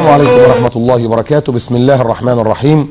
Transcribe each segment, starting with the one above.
عليكم ورحمة الله وبركاته بسم الله الرحمن الرحيم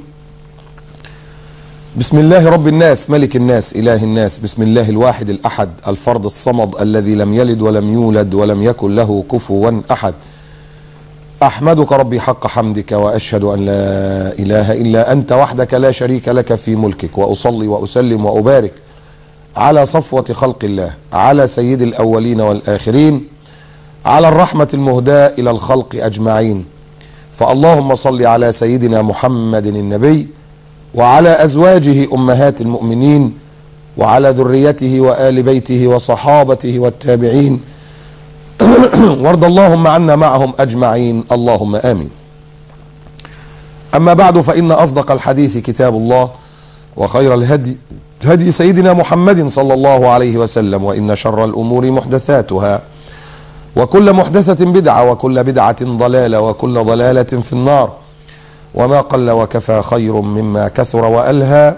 بسم الله رب الناس ملك الناس إله الناس بسم الله الواحد الأحد الفرد الصمد الذي لم يلد ولم يولد ولم يكن له كفوا أحد أحمدك ربي حق حمدك وأشهد أن لا إله إلا أنت وحدك لا شريك لك في ملكك وأصلي وأسلم وأبارك على صفوة خلق الله على سيد الأولين والآخرين على الرحمة المهداة إلى الخلق أجمعين فاللهم صل على سيدنا محمد النبي وعلى أزواجه أمهات المؤمنين وعلى ذريته وآل بيته وصحابته والتابعين وارض اللهم عنا معهم أجمعين اللهم آمين أما بعد فإن أصدق الحديث كتاب الله وخير الهدي هدي سيدنا محمد صلى الله عليه وسلم وإن شر الأمور محدثاتها وكل محدثة بدعة وكل بدعة ضلالة وكل ضلالة في النار وما قل وكفى خير مما كثر وألهى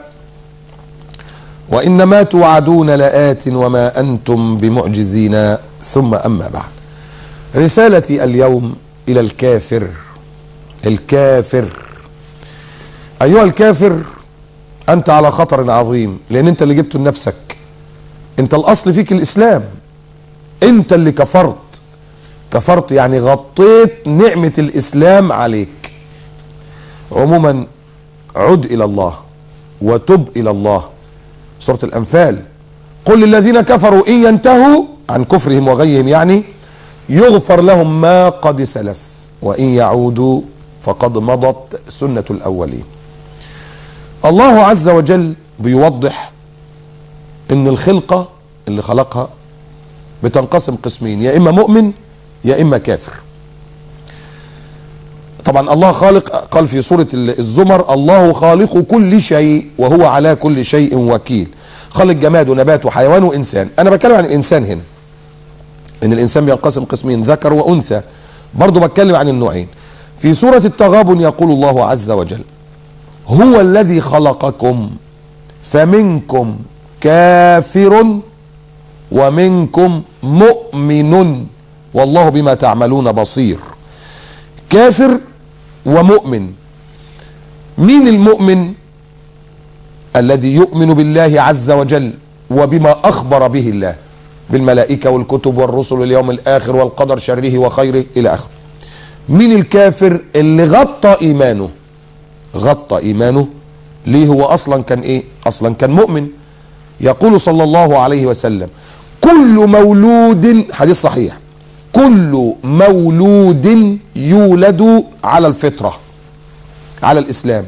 وإنما توعدون لآت وما أنتم بمعجزين ثم أما بعد رسالتي اليوم إلى الكافر الكافر أيها الكافر أنت على خطر عظيم لأن أنت اللي جبته لنفسك أنت الأصل فيك الإسلام أنت اللي كفرت كفرت يعني غطيت نعمة الإسلام عليك عموما عد إلى الله وتب إلى الله سورة الأنفال قل للذين كفروا إن ينتهوا عن كفرهم وغيهم يعني يغفر لهم ما قد سلف وإن يعودوا فقد مضت سنة الأولين الله عز وجل بيوضح ان الخلقة اللي خلقها بتنقسم قسمين يا اما مؤمن يا اما كافر طبعا الله خالق قال في سورة الزمر الله خالق كل شيء وهو على كل شيء وكيل خلق جماد ونبات وحيوان وانسان انا بتكلم عن الانسان هنا ان الانسان بينقسم قسمين ذكر وانثى برضو بتكلم عن النوعين في سورة التغابن يقول الله عز وجل هو الذي خلقكم فمنكم كافر ومنكم مؤمن والله بما تعملون بصير كافر ومؤمن مين المؤمن الذي يؤمن بالله عز وجل وبما اخبر به الله بالملائكه والكتب والرسل واليوم الاخر والقدر شره وخيره الى اخره مين الكافر اللي غطى ايمانه غطى ايمانه ليه هو اصلا كان ايه اصلا كان مؤمن يقول صلى الله عليه وسلم كل مولود حديث صحيح كل مولود يولد على الفطرة على الإسلام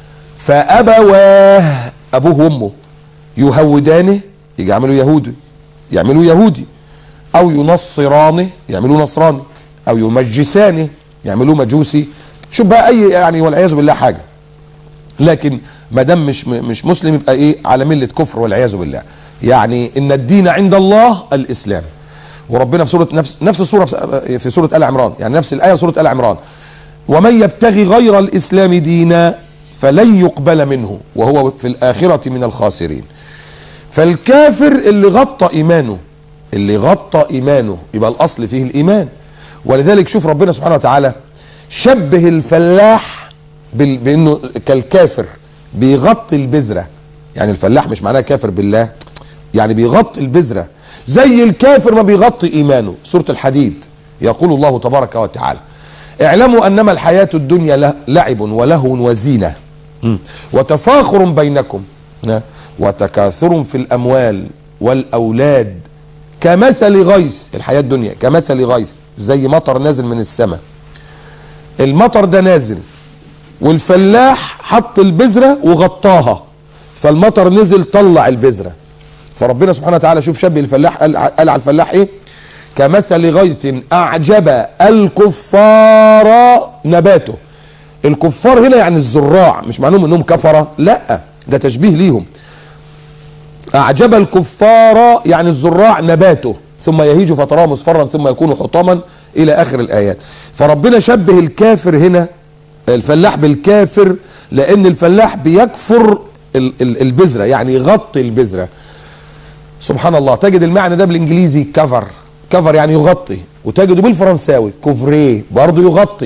فأبواه أبوه وأمه يهودانه يعملوا يهودي يعملوا يهودي أو ينصرانه يعملوا نصراني أو يمجسانه يعملوه مجوسي شوف بقى أي يعني والعياذ بالله حاجة لكن ما دام مش مش مسلم يبقى ايه على مله كفر والعياذ بالله يعني ان الدين عند الله الاسلام وربنا في سوره نفس نفس السوره في سوره ال عمران يعني نفس الايه سوره ال عمران ومن يبتغي غير الاسلام دينا فلن يقبل منه وهو في الاخره من الخاسرين فالكافر اللي غطى ايمانه اللي غطى ايمانه يبقى الاصل فيه الايمان ولذلك شوف ربنا سبحانه وتعالى شبه الفلاح بانه كالكافر بيغطي البذرة يعني الفلاح مش معناه كافر بالله يعني بيغطي البذرة زي الكافر ما بيغطي ايمانه سورة الحديد يقول الله تبارك وتعالى اعلموا انما الحياة الدنيا لعب ولهو وزينة وتفاخر بينكم وتكاثر في الاموال والاولاد كمثل غيث الحياة الدنيا كمثل غيث زي مطر نازل من السماء المطر ده نازل والفلاح حط البذره وغطاها فالمطر نزل طلع البذره فربنا سبحانه وتعالى شوف شبه الفلاح قال, قال على الفلاح ايه كمثل غيث اعجب الكفار نباته الكفار هنا يعني الزراع مش معناهم انهم كفره لا ده تشبيه ليهم اعجب الكفار يعني الزراع نباته ثم يهيج فتراه مصفرا ثم يكون حطاما الى اخر الايات فربنا شبه الكافر هنا الفلاح بالكافر لان الفلاح بيكفر البذره يعني يغطي البذره سبحان الله تجد المعنى ده بالانجليزي كفر كفر يعني يغطي وتجده بالفرنساوي كوفريه برضه يغطي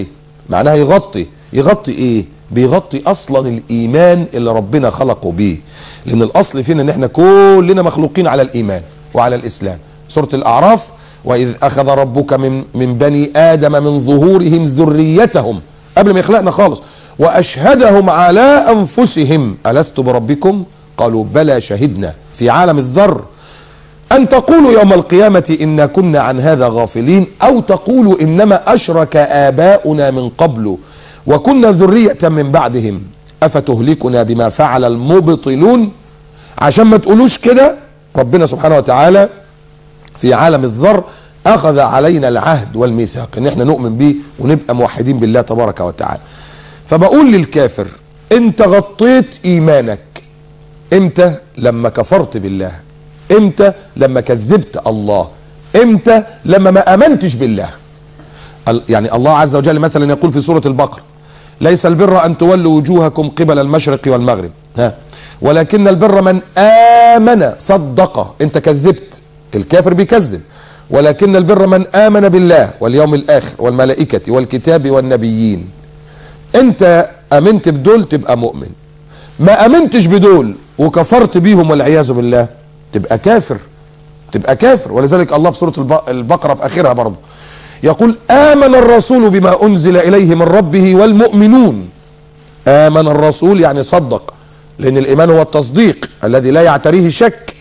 معناها يغطي يغطي ايه بيغطي اصلا الايمان اللي ربنا خلقه بيه لان الاصل فينا ان احنا كلنا مخلوقين على الايمان وعلى الاسلام سوره الاعراف واذ اخذ ربك من من بني ادم من ظهورهم ذريتهم قبل ما يخلقنا خالص واشهدهم على انفسهم الست بربكم قالوا بلى شهدنا في عالم الذر أن تقولوا يوم القيامة إنا كنا عن هذا غافلين أو تقولوا إنما أشرك آباؤنا من قبل وكنا ذرية من بعدهم أفتهلكنا بما فعل المبطلون عشان ما تقولوش كده ربنا سبحانه وتعالى في عالم الذر أخذ علينا العهد والميثاق إن احنا نؤمن به ونبقى موحدين بالله تبارك وتعالى فبقول للكافر أنت غطيت إيمانك امتى لما كفرت بالله امتى لما كذبت الله امتى لما ما امنتش بالله ال- يعني الله عز وجل مثلا يقول في سورة البقرة ليس البر ان تولوا وجوهكم قبل المشرق والمغرب ها ولكن البر من امن صدق انت كذبت الكافر بيكذب ولكن البر من امن بالله واليوم الاخر والملائكة والكتاب والنبيين انت امنت بدول تبقى مؤمن ما امنتش بدول وكفرت بيهم والعياذ بالله تبقى كافر تبقى كافر ولذلك الله في سورة الب- البقرة في اخرها برضه يقول امن الرسول بما انزل اليه من ربه والمؤمنون امن الرسول يعني صدق لان الايمان هو التصديق الذي لا يعتريه شك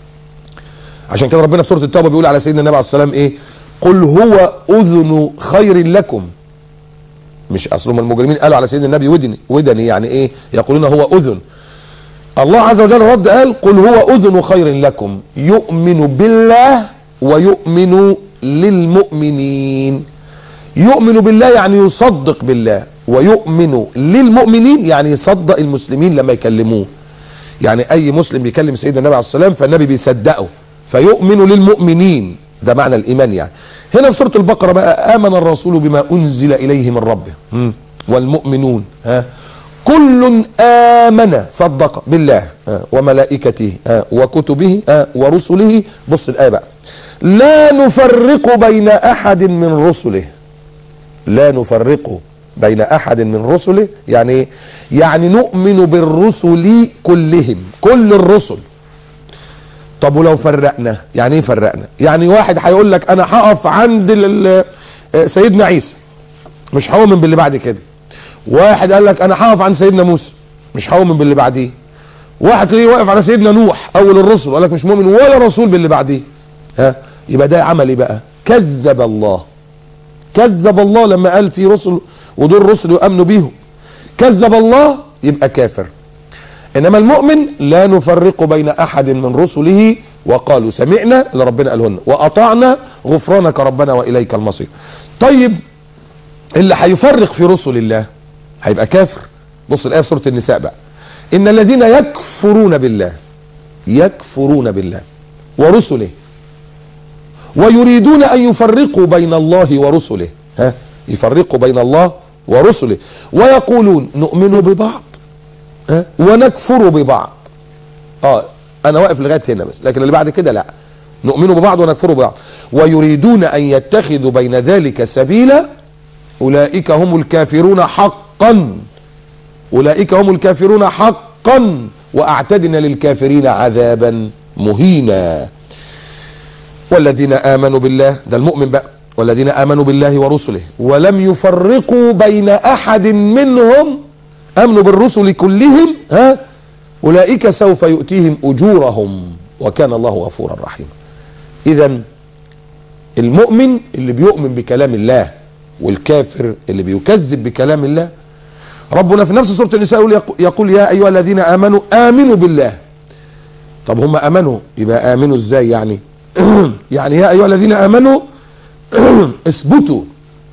عشان كده ربنا في سورة التوبة بيقول على سيدنا النبي عليه الصلاة والسلام ايه قل هو اذن خير لكم مش اصلهم المجرمين قالوا على سيدنا النبي ودني ودني يعني ايه يقولون هو اذن الله عز وجل رد قال قل هو اذن خير لكم يؤمن بالله ويؤمن للمؤمنين يؤمن بالله يعني يصدق بالله ويؤمن للمؤمنين يعني يصدق المسلمين لما يكلموه يعني اي مسلم بيكلم سيدنا النبي عليه الصلاه والسلام فالنبي بيصدقه فيؤمن للمؤمنين ده معنى الايمان يعني هنا في سوره البقره بقى امن الرسول بما انزل اليه من ربه مم. والمؤمنون ها كل امن صدق بالله ها وملائكته ها وكتبه ها ورسله بص الايه بقى لا نفرق بين احد من رسله لا نفرق بين احد من رسله يعني إيه؟ يعني نؤمن بالرسل كلهم كل الرسل طب ولو فرقنا يعني ايه فرقنا يعني واحد هيقول لك انا هقف عند ال- ال- سيدنا عيسى مش هؤمن باللي بعد كده واحد قال لك انا هقف عند سيدنا موسى مش هؤمن باللي بعديه واحد تلاقيه واقف على سيدنا نوح اول الرسل قال لك مش مؤمن ولا رسول باللي بعديه ها يبقى ده عمل ايه بقى كذب الله كذب الله لما قال في رسل ودول رسل يؤمنوا بيهم كذب الله يبقى كافر انما المؤمن لا نفرق بين احد من رسله وقالوا سمعنا اللي ربنا قالهن واطعنا غفرانك ربنا واليك المصير طيب اللي هيفرق في رسل الله هيبقى كافر بص الايه في سوره النساء بقى ان الذين يكفرون بالله يكفرون بالله ورسله ويريدون ان يفرقوا بين الله ورسله ها يفرقوا بين الله ورسله ويقولون نؤمن ببعض ها ونكفر ببعض اه انا واقف لغايه هنا بس لكن اللي بعد كده لا نؤمن ببعض ونكفر ببعض ويريدون ان يتخذوا بين ذلك سبيلا اولئك هم الكافرون حقا اولئك هم الكافرون حقا واعتدنا للكافرين عذابا مهينا والذين امنوا بالله ده المؤمن بقى والذين امنوا بالله ورسله ولم يفرقوا بين احد منهم امنوا بالرسل كلهم ها اولئك سوف يؤتيهم اجورهم وكان الله غفورا رحيما اذا المؤمن اللي بيؤمن بكلام الله والكافر اللي بيكذب بكلام الله ربنا في نفس سوره النساء يقول, يقول يا ايها الذين امنوا امنوا بالله طب هم امنوا يبقى امنوا ازاي يعني يعني يا ايها الذين امنوا اثبتوا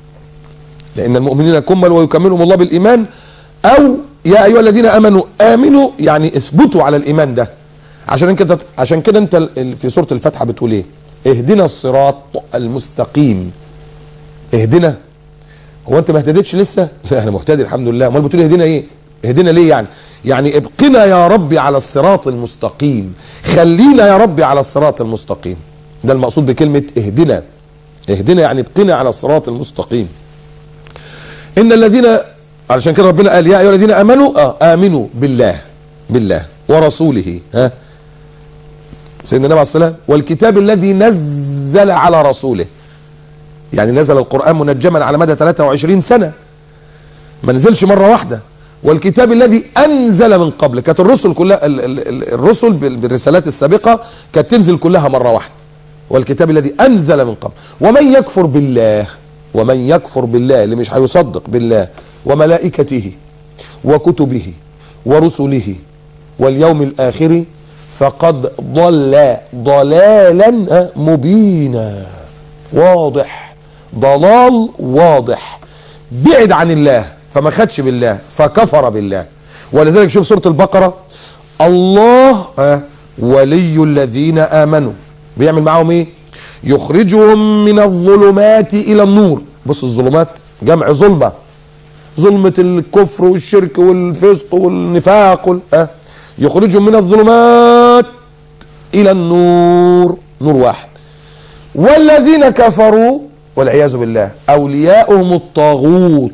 لان المؤمنين كمل ويكملهم الله بالايمان او يا ايها الذين امنوا امنوا يعني اثبتوا على الايمان ده عشان كده عشان كده انت ال- في سوره الفاتحه بتقول ايه اهدنا الصراط المستقيم اهدنا هو انت ما اهتديتش لسه لا انا مهتدي الحمد لله امال بتقول اهدنا ايه اهدنا ليه يعني يعني ابقنا يا ربي على الصراط المستقيم خلينا يا ربي على الصراط المستقيم ده المقصود بكلمه اهدنا اهدنا يعني ابقنا على الصراط المستقيم ان الذين علشان كده ربنا قال يا ايها الذين امنوا اه امنوا بالله بالله ورسوله ها سيدنا النبي عليه الصلاه والسلام والكتاب الذي نزل على رسوله يعني نزل القران منجما على مدى 23 سنه ما نزلش مره واحده والكتاب الذي انزل من قبل كانت الرسل كلها ال- ال- ال- الرسل بال- بالرسالات السابقه كانت تنزل كلها مره واحده والكتاب الذي انزل من قبل ومن يكفر بالله ومن يكفر بالله اللي مش هيصدق بالله وملائكته وكتبه ورسله واليوم الاخر فقد ضل ضلالا آه، مبينا واضح ضلال واضح بعد عن الله فما خدش بالله فكفر بالله ولذلك شوف سورة البقرة الله آه، ولي الذين آمنوا بيعمل معاهم ايه يخرجهم من الظلمات إلى النور بص الظلمات جمع ظلمة ظلمة الكفر والشرك والفسق والنفاق وال... آه. يخرجهم من الظلمات إلى النور نور واحد والذين كفروا والعياذ بالله أولياؤهم الطاغوت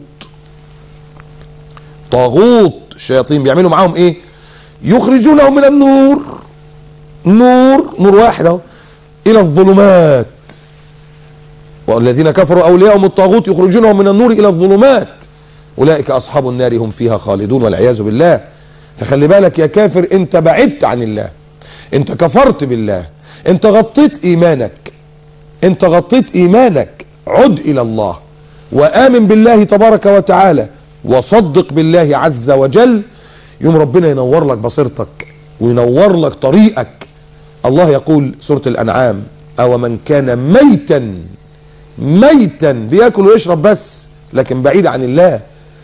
طاغوت الشياطين بيعملوا معاهم ايه يخرجونهم من النور نور نور واحد اهو الى الظلمات والذين كفروا اولياءهم الطاغوت يخرجونهم من النور الى الظلمات اولئك اصحاب النار هم فيها خالدون والعياذ بالله فخلي بالك يا كافر انت بعدت عن الله انت كفرت بالله انت غطيت ايمانك انت غطيت ايمانك عد الى الله وامن بالله تبارك وتعالى وصدق بالله عز وجل يوم ربنا ينور لك بصيرتك وينور لك طريقك الله يقول سورة الأنعام أو من كان ميتا ميتا بياكل ويشرب بس لكن بعيد عن الله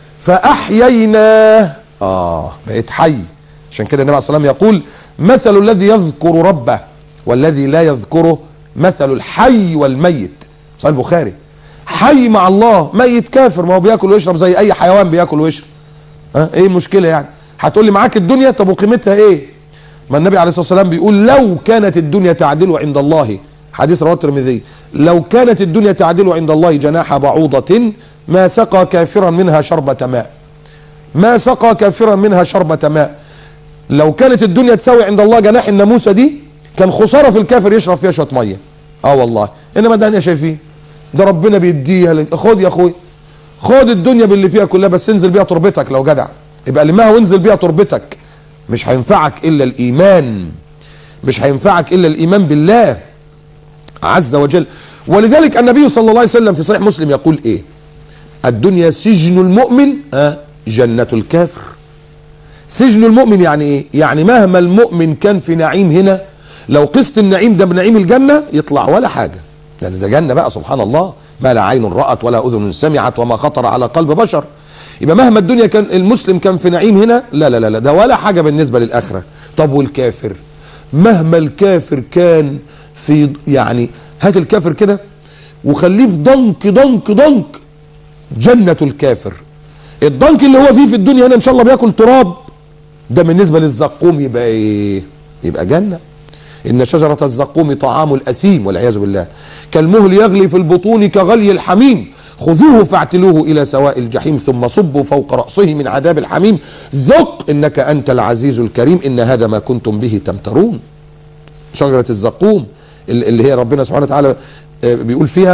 فأحييناه آه بقيت حي عشان كده النبي عليه الصلاة والسلام يقول مثل الذي يذكر ربه والذي لا يذكره مثل الحي والميت صحيح البخاري حي مع الله ميت كافر ما هو بياكل ويشرب زي اي حيوان بياكل ويشرب ها ايه المشكله يعني هتقول لي معاك الدنيا طب وقيمتها ايه ما النبي عليه الصلاه والسلام بيقول لو كانت الدنيا تعدل عند الله حديث رواه الترمذي لو كانت الدنيا تعدل عند الله جناح بعوضة ما سقى كافرا منها شربة ماء ما سقى كافرا منها شربة ماء لو كانت الدنيا تساوي عند الله جناح الناموسة دي كان خسارة في الكافر يشرب فيها شوية مية اه والله انما ده احنا شايفين ده ربنا بيديها لك. خد يا اخوي خد الدنيا باللي فيها كلها بس انزل بيها تربتك لو جدع يبقى لمها وانزل بيها تربتك مش هينفعك الا الايمان مش هينفعك الا الايمان بالله عز وجل ولذلك النبي صلى الله عليه وسلم في صحيح مسلم يقول ايه الدنيا سجن المؤمن آه جنة الكافر سجن المؤمن يعني ايه يعني مهما المؤمن كان في نعيم هنا لو قست النعيم ده بنعيم الجنة يطلع ولا حاجة يعني ده جنة بقى سبحان الله ما لا عين رأت ولا أذن سمعت وما خطر على قلب بشر يبقى مهما الدنيا كان المسلم كان في نعيم هنا لا لا لا لا ده ولا حاجة بالنسبة للآخرة طب والكافر مهما الكافر كان في يعني هات الكافر كده وخليه في ضنك ضنك ضنك جنة الكافر الضنك اللي هو فيه في الدنيا هنا ان شاء الله بياكل تراب ده بالنسبة للزقوم يبقى ايه يبقى جنة إن شجرة الزقوم طعام الأثيم والعياذ بالله كالمهل يغلي في البطون كغلي الحميم خذوه فاعتلوه إلى سواء الجحيم ثم صبوا فوق رأسه من عذاب الحميم ذق إنك أنت العزيز الكريم إن هذا ما كنتم به تمترون شجرة الزقوم اللي هي ربنا سبحانه وتعالى بيقول فيها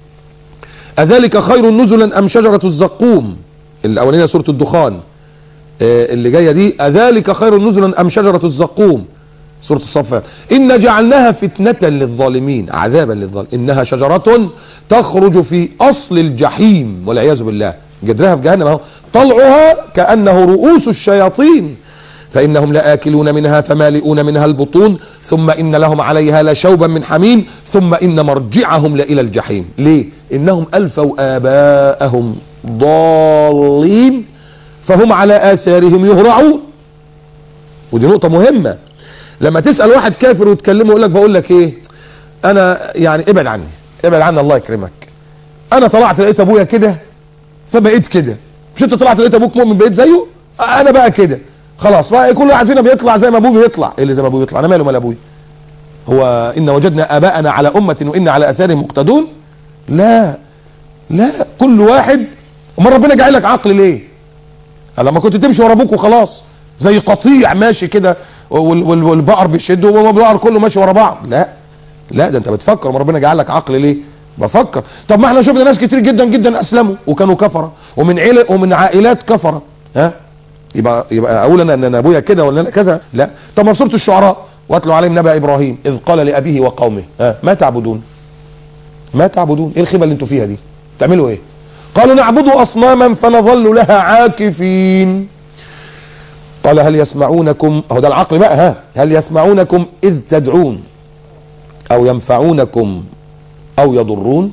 أذلك خير نزلا أم شجرة الزقوم الأولانية سورة الدخان اللي جاية دي أذلك خير نزلا أم شجرة الزقوم سورة الصفات إن جعلناها فتنة للظالمين عذابا للظالمين إنها شجرة تخرج في أصل الجحيم والعياذ بالله جدرها في جهنم اهو طلعها كأنه رؤوس الشياطين فإنهم لآكلون منها فمالئون منها البطون ثم إن لهم عليها لشوبا من حميم ثم إن مرجعهم لإلى الجحيم ليه؟ إنهم ألفوا آباءهم ضالين فهم على آثارهم يهرعون ودي نقطة مهمة لما تسال واحد كافر وتكلمه يقول لك بقول لك ايه انا يعني ابعد عني ابعد عني الله يكرمك انا طلعت لقيت ابويا كده فبقيت كده مش انت طلعت لقيت ابوك مؤمن بقيت زيه انا بقى كده خلاص بقى كل واحد فينا بيطلع زي ما ابوه بيطلع ايه اللي زي ما ابوه يطلع انا ماله مال ابويا هو ان وجدنا اباءنا على امه وان على اثارهم مقتدون لا لا كل واحد امال ربنا جاي لك عقل ليه لما كنت تمشي ورا ابوك وخلاص زي قطيع ماشي كده وال- وال- والبقر بيشد والبقر كله ماشي ورا بعض لا لا ده انت بتفكر ما ربنا جعل لك عقل ليه بفكر طب ما احنا شفنا ناس كتير جدا جدا اسلموا وكانوا كفره ومن عيله ومن عائلات كفره ها يبقى يبقى اقول انا ان انا ابويا كده ولا انا كذا لا طب ما في سوره الشعراء واتلو عليهم نبأ ابراهيم اذ قال لابيه وقومه ها ما تعبدون ما تعبدون ايه الخيبه اللي انتوا فيها دي تعملوا ايه قالوا نعبد اصناما فنظل لها عاكفين قال هل يسمعونكم هو ده العقل بقى ها هل يسمعونكم اذ تدعون او ينفعونكم او يضرون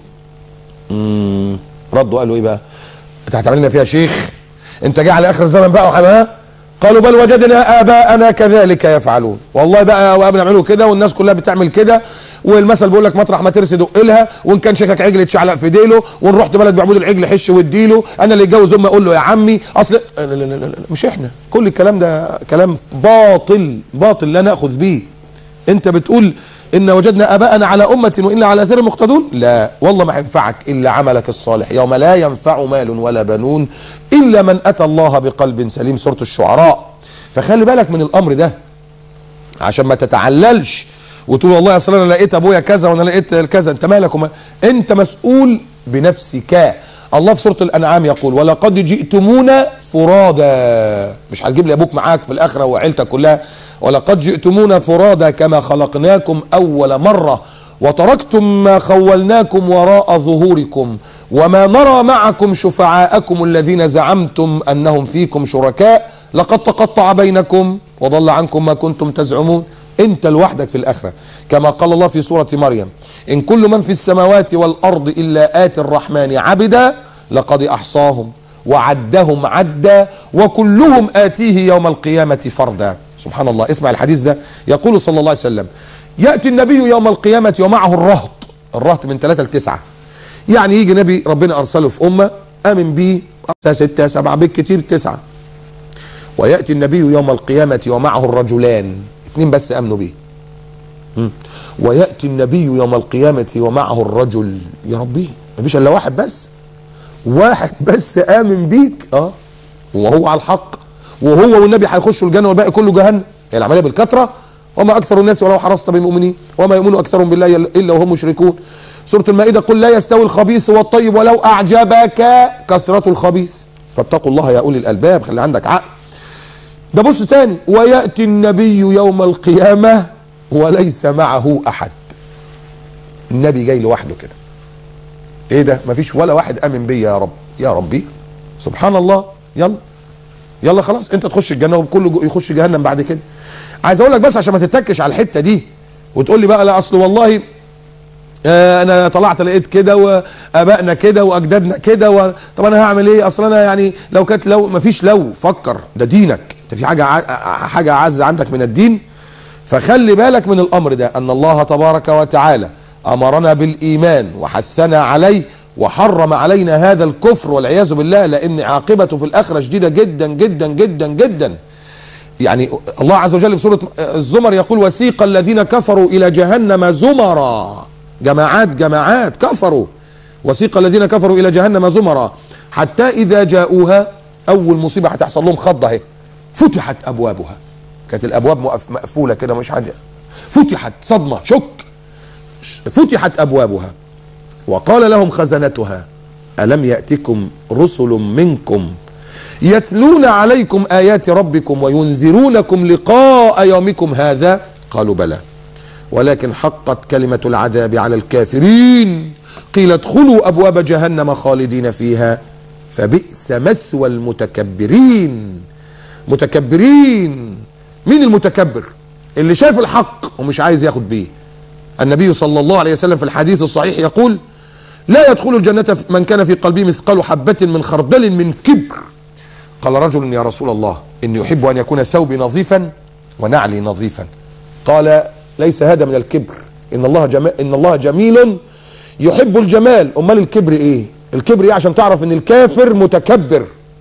مم. ردوا قالوا ايه بقى انت هتعمل لنا فيها شيخ انت جاي على اخر الزمن بقى وحما قالوا بل وجدنا اباءنا كذلك يفعلون والله بقى وابنا يعملوا كده والناس كلها بتعمل كده والمثل بيقول لك مطرح ما ترسي دق لها وان كان شكك عجل اتشعلق في ديله وان رحت بلد بيعبدوا العجل حش واديله انا اللي اتجوز امي اقول له يا عمي اصل لا لا لا لا لا مش احنا كل الكلام ده كلام باطل باطل لا ناخذ به انت بتقول ان وجدنا اباءنا على امه وانا على اثار مقتدون لا والله ما هينفعك الا عملك الصالح يوم لا ينفع مال ولا بنون الا من اتى الله بقلب سليم سوره الشعراء فخلي بالك من الامر ده عشان ما تتعللش وتقول والله اصل انا لقيت ابويا كذا وانا لقيت كذا انت مالك وما انت مسؤول بنفسك الله في سوره الانعام يقول ولقد جئتمونا فرادا مش هتجيب لي ابوك معاك في الاخره وعيلتك كلها ولقد جئتمونا فرادا كما خلقناكم اول مره وتركتم ما خولناكم وراء ظهوركم وما نرى معكم شفعاءكم الذين زعمتم انهم فيكم شركاء لقد تقطع بينكم وضل عنكم ما كنتم تزعمون انت لوحدك في الاخره كما قال الله في سوره مريم ان كل من في السماوات والارض الا اتي الرحمن عبدا لقد احصاهم وعدهم عدا وكلهم اتيه يوم القيامه فردا سبحان الله اسمع الحديث ده يقول صلى الله عليه وسلم ياتي النبي يوم القيامه ومعه الرهط الرهط من ثلاثه لتسعه يعني يجي نبي ربنا ارسله في امه امن بيه ستة سبعة بالكتير تسعة ويأتي النبي يوم القيامة ومعه الرجلان اتنين بس امنوا بيه مم. ويأتي النبي يوم القيامة ومعه الرجل يا ربي مفيش الا واحد بس واحد بس امن بيك اه وهو على الحق وهو والنبي هيخشوا الجنه والباقي كله جهنم هي العمليه بالكثره وما اكثر الناس ولو حرصت بالمؤمنين وما يؤمن اكثرهم بالله الا وهم مشركون سوره المائده قل لا يستوي الخبيث والطيب ولو اعجبك كثره الخبيث فاتقوا الله يا اولي الالباب خلي عندك عقل ده بص تاني وياتي النبي يوم القيامه وليس معه احد النبي جاي لوحده كده ايه ده مفيش ولا واحد امن بيا يا رب يا ربي سبحان الله يلا يلا خلاص انت تخش الجنه وكله يخش جهنم بعد كده عايز اقول لك بس عشان ما تتكش على الحته دي وتقول لي بقى لا اصل والله آه انا طلعت لقيت كده وابائنا كده واجدادنا كده و... طب انا هعمل ايه اصل انا يعني لو كانت لو ما فيش لو فكر ده دينك انت في حاجه ع... حاجه اعز عندك من الدين فخلي بالك من الامر ده ان الله تبارك وتعالى امرنا بالايمان وحثنا عليه وحرم علينا هذا الكفر والعياذ بالله لان عاقبته في الاخره شديده جدا جدا جدا جدا يعني الله عز وجل في سوره الزمر يقول وسيق الذين كفروا الى جهنم زمرا جماعات جماعات كفروا وسيق الذين كفروا الى جهنم زمرا حتى اذا جاءوها اول مصيبه هتحصل لهم خضه اهي فتحت ابوابها كانت الابواب مقفوله كده مش حاجه فتحت صدمه شك فتحت ابوابها وقال لهم خزنتها الم ياتكم رسل منكم يتلون عليكم ايات ربكم وينذرونكم لقاء يومكم هذا قالوا بلى ولكن حقت كلمه العذاب على الكافرين قيل ادخلوا ابواب جهنم خالدين فيها فبئس مثوى المتكبرين متكبرين مين المتكبر اللي شايف الحق ومش عايز ياخد بيه النبي صلى الله عليه وسلم في الحديث الصحيح يقول لا يدخل الجنة من كان في قلبه مثقال حبة من خردل من كبر قال رجل يا رسول الله إني أحب أن يكون ثوبي نظيفا ونعلي نظيفا قال ليس هذا من الكبر إن الله جمال إن الله جميل يحب الجمال أمال الكبر إيه الكبر إيه عشان تعرف إن الكافر متكبر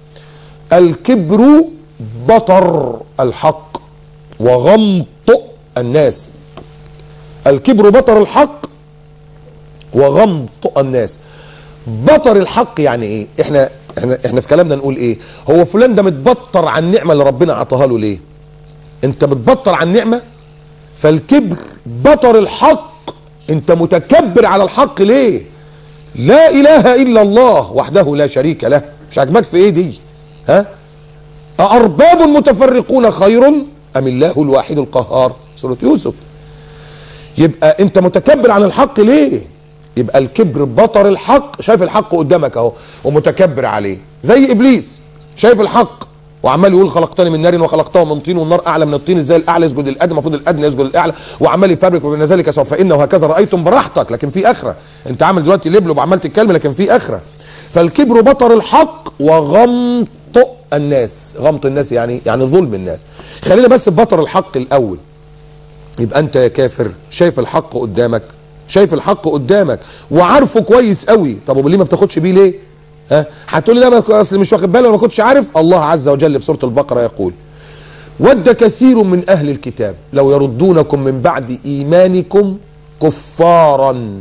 الكبر بطر الحق وغمط الناس الكبر بطر الحق وغمط الناس بطر الحق يعني ايه احنا احنا احنا في كلامنا نقول ايه هو فلان ده متبطر عن النعمه اللي ربنا عطاها له ليه انت متبطر عن النعمه فالكبر بطر الحق انت متكبر على الحق ليه لا اله الا الله وحده لا شريك له مش عاجباك في ايه دي ها أأرباب متفرقون خير أم الله الواحد القهار سورة يوسف يبقى أنت متكبر عن الحق ليه يبقى الكبر بطر الحق شايف الحق قدامك اهو ومتكبر عليه زي إبليس شايف الحق وعمال يقول خلقتني من نار وخلقته من طين والنار اعلى من الطين ازاي الاعلى يسجد للادنى المفروض الادنى يسجد للاعلى وعمال يفبرك وبين ذلك سوف ان وهكذا رايتم براحتك لكن في اخره انت عامل دلوقتي لبلب وعمال تتكلم لكن في اخره فالكبر بطر الحق وغمط الناس غمط الناس يعني يعني ظلم الناس خلينا بس ببطر الحق الاول يبقى انت يا كافر شايف الحق قدامك شايف الحق قدامك وعارفه كويس قوي طب وليه ما بتاخدش بيه ليه ها هتقول لي لا ما اصل مش واخد بالي ما كنتش عارف الله عز وجل في سوره البقره يقول ود كثير من اهل الكتاب لو يردونكم من بعد ايمانكم كفارا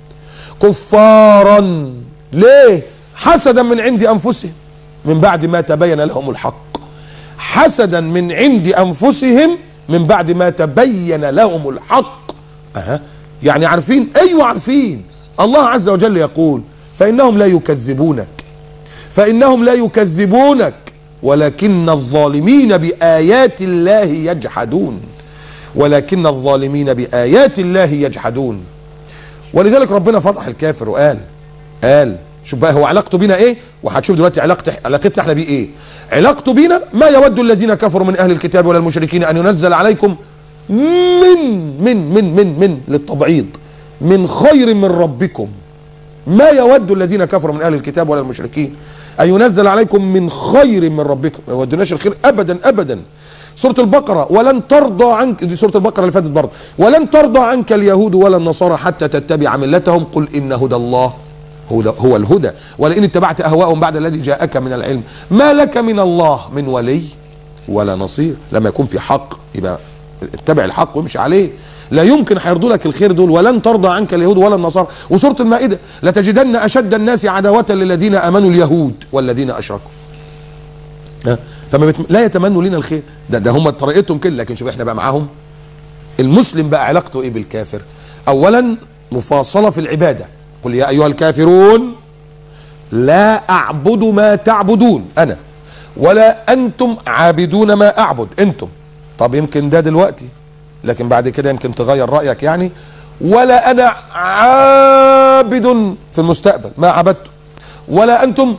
كفارا ليه حسدا من عند انفسهم من بعد ما تبين لهم الحق حسدا من عند انفسهم من بعد ما تبين لهم الحق أه. يعني عارفين ايوه عارفين الله عز وجل يقول فانهم لا يكذبونك فانهم لا يكذبونك ولكن الظالمين بايات الله يجحدون ولكن الظالمين بايات الله يجحدون ولذلك ربنا فضح الكافر وقال قال شوف بقى هو علاقته بينا ايه وهتشوف دلوقتي علاقته علاقتنا احنا بيه ايه علاقته بينا ما يود الذين كفروا من اهل الكتاب ولا المشركين ان ينزل عليكم من من من من من للتبعيض من خير من ربكم ما يود الذين كفروا من اهل الكتاب ولا المشركين ان ينزل عليكم من خير من ربكم ما يودناش الخير ابدا ابدا سورة البقرة ولن ترضى عنك دي سورة البقرة اللي فاتت برضه ولن ترضى عنك اليهود ولا النصارى حتى تتبع ملتهم قل إن هدى الله هو, هو الهدى ولئن اتبعت أهواءهم بعد الذي جاءك من العلم ما لك من الله من ولي ولا نصير لما يكون في حق يبقى اتبع الحق وامشي عليه لا يمكن هيرضوا لك الخير دول ولن ترضى عنك اليهود ولا النصارى وسوره المائده لتجدن اشد الناس عداوه للذين امنوا اليهود والذين اشركوا ها فما بت... لا يتمنوا لنا الخير ده ده هم طريقتهم كده لكن شوف احنا بقى معاهم المسلم بقى علاقته ايه بالكافر اولا مفاصله في العباده قل يا ايها الكافرون لا اعبد ما تعبدون انا ولا انتم عابدون ما اعبد انتم طب يمكن ده دلوقتي لكن بعد كده يمكن تغير رايك يعني ولا انا عابد في المستقبل ما عبدت ولا انتم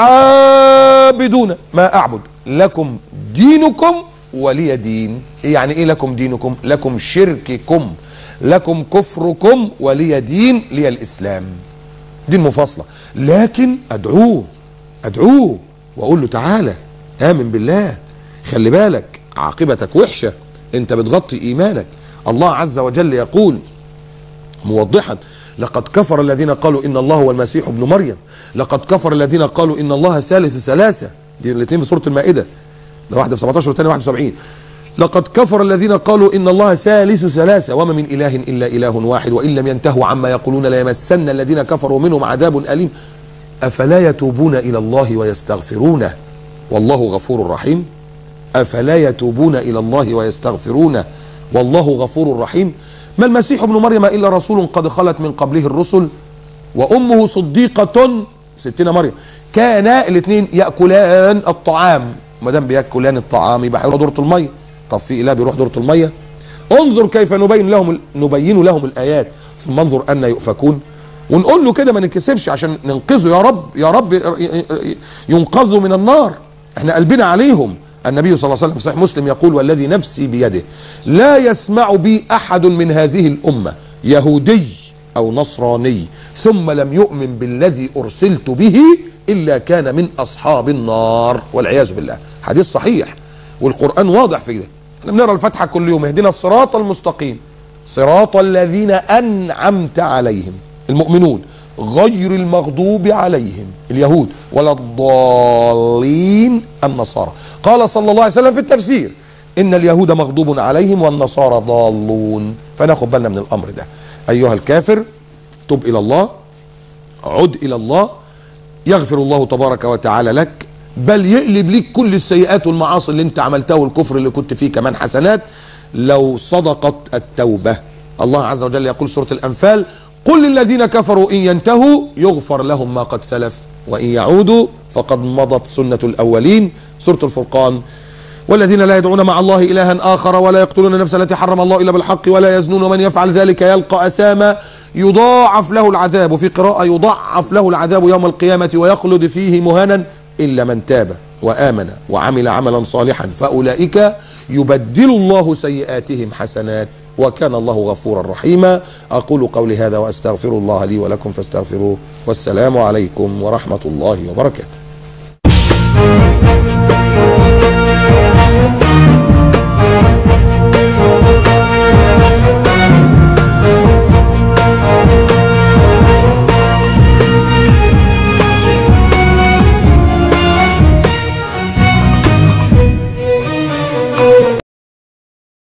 عابدون ما اعبد لكم دينكم ولي دين إيه يعني ايه لكم دينكم لكم شرككم لكم كفركم ولي دين لي الاسلام دي المفاصله لكن ادعوه ادعوه واقول له تعالى امن بالله خلي بالك عاقبتك وحشه انت بتغطي ايمانك الله عز وجل يقول موضحا لقد كفر الذين قالوا ان الله هو المسيح ابن مريم لقد كفر الذين قالوا ان الله ثالث ثلاثه دي الاثنين في سوره المائده ده واحده في 17 والثانيه 71 لقد كفر الذين قالوا ان الله ثالث ثلاثه وما من اله الا اله واحد وان لم ينتهوا عما يقولون ليمسن الذين كفروا منهم عذاب اليم افلا يتوبون الى الله ويستغفرونه والله غفور رحيم افلا يتوبون الى الله ويستغفرونه والله غفور رحيم ما المسيح ابن مريم الا رسول قد خلت من قبله الرسل وامه صديقه ستنا مريم كانا الاثنين ياكلان الطعام ما دام بياكلان الطعام يبقى هيروح دوره الميه طب في اله بيروح دوره الميه انظر كيف نبين لهم نبين لهم الايات ثم انظر ان يؤفكون ونقول له كده ما ننكسفش عشان ننقذه يا رب يا رب ينقذوا من النار احنا قلبنا عليهم النبي صلى الله عليه وسلم في صحيح مسلم يقول والذي نفسي بيده لا يسمع بي احد من هذه الامه يهودي او نصراني ثم لم يؤمن بالذي ارسلت به الا كان من اصحاب النار والعياذ بالله حديث صحيح والقران واضح في ده احنا بنقرا الفاتحه كل يوم اهدنا الصراط المستقيم صراط الذين انعمت عليهم المؤمنون غير المغضوب عليهم اليهود ولا الضالين النصارى قال صلى الله عليه وسلم في التفسير ان اليهود مغضوب عليهم والنصارى ضالون فناخد بالنا من الامر ده ايها الكافر تب الى الله عد الى الله يغفر الله تبارك وتعالى لك بل يقلب ليك كل السيئات والمعاصي اللي انت عملتها والكفر اللي كنت فيه كمان حسنات لو صدقت التوبة الله عز وجل يقول سورة الأنفال قل للذين كفروا إن ينتهوا يغفر لهم ما قد سلف وإن يعودوا فقد مضت سنة الأولين سورة الفرقان والذين لا يدعون مع الله إلها آخر ولا يقتلون النفس التي حرم الله إلا بالحق ولا يزنون ومن يفعل ذلك يلقى أثاما يضاعف له العذاب في قراءة يضاعف له العذاب يوم القيامة ويخلد فيه مهانا إلا من تاب وآمن وعمل عملا صالحا فأولئك يبدل الله سيئاتهم حسنات وكان الله غفورا رحيما أقول قولي هذا وأستغفر الله لي ولكم فاستغفروه والسلام عليكم ورحمة الله وبركاته